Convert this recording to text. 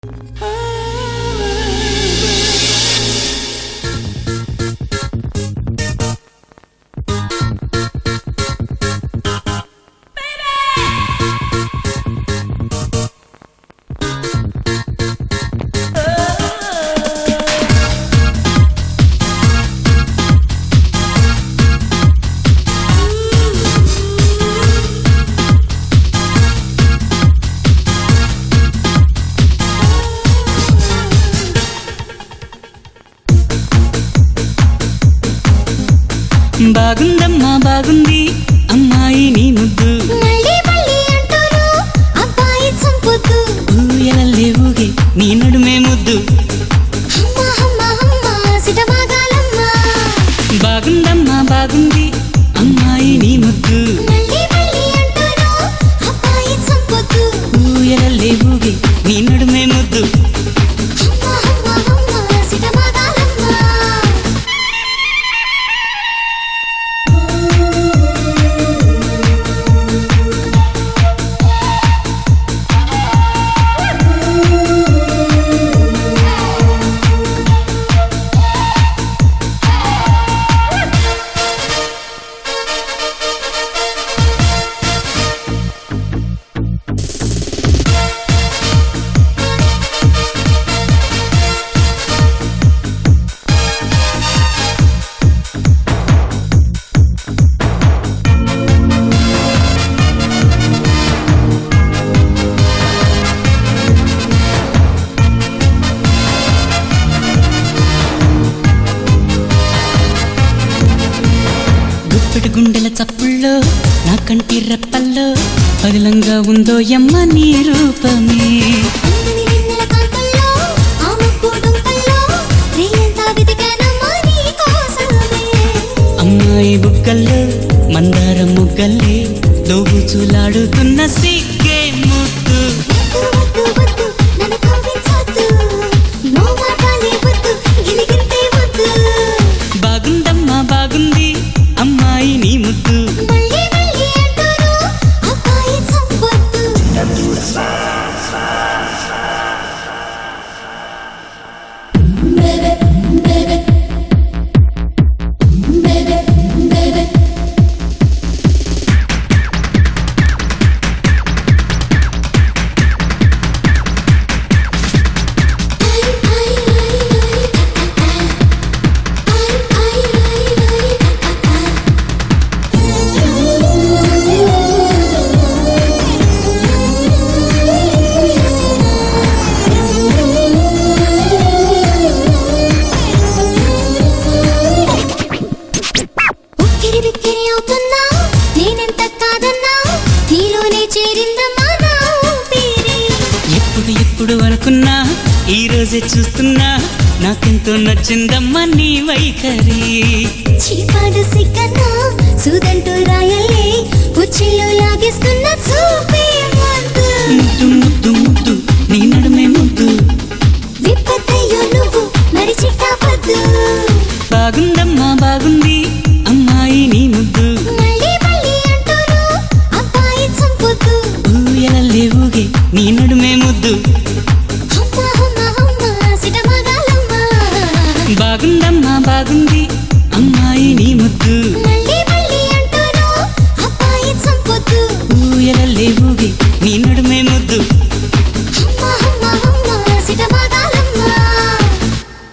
బాగుందమ్మా బాగుంది అమ్మాయి నీ ముద్దు మళ్ళీ మళ్ళీ అంటూను అబ్బాయి చంపొద్దు ఊయలల్లే ఊగే నీ నడుమే ముద్దు హమ్మ హమ్మ హమ్మ సిటమాగాలమ్మ బాగుందమ్మా బాగుంది అమ్మాయి నీ ముద్దు మళ్ళీ మళ్ళీ అంటూను అబ్బాయి చంపొద్దు ఊయలల్లే ఊగే నీ నడుమే ముద్దు హమ్మ హమ్మ హమ్మ సిటమాగాలమ్మ గుప్పెడు గుండెల చప్పుల్లో నా కంటి రెప్పల్లో పదిలంగా ఉందో యమ్మ నీ రూపమే అందని వెన్నెల కాంతుల్లో ఆ ముక్కు డొంకల్లో రేయంతా వెతికానమ్మా నీ కోసమే అమ్మాయి బుగ్గల్లో మందార ముగ్గల్లే దోబుచులాడుతున్న సిగ్గే ముద్దు వద్దు వద్దు నన్ను కవ్వించొద్దు నో మాటలే వద్దు గిలిగింతే వద్దు బాగుందమ్మా బాగుంది అమ్మాయి నీ ముద్దు మళ్ళీ మళ్ళీ అంటారు అబ్బాయి చంపొద్దు ఉక్కిరి బిక్కిరి అవుతున్నా నేనెంత కాదన్నా నీలోనే చేరిందమ్మా నా ఊపిరి ఎప్పుడు ఎప్పుడు అనుకున్నా ఈ రోజే చూస్తున్నా నాకెంతో నచ్చిందమ్మా నీ వైఖరి చీపాడు సిక్కన్నా సూదంటూ రాయలే ఉచ్చిలో లాగేస్తున్న చూపే వద్దు ముద్దు ముద్దు ముద్దు నీ నడుమే ముద్దు విప్పతయ్యో నువ్వు మరి చిట్టా వద్దు బాగుందమ్మా బాగుంది అమ్మాయి నీ ముద్దు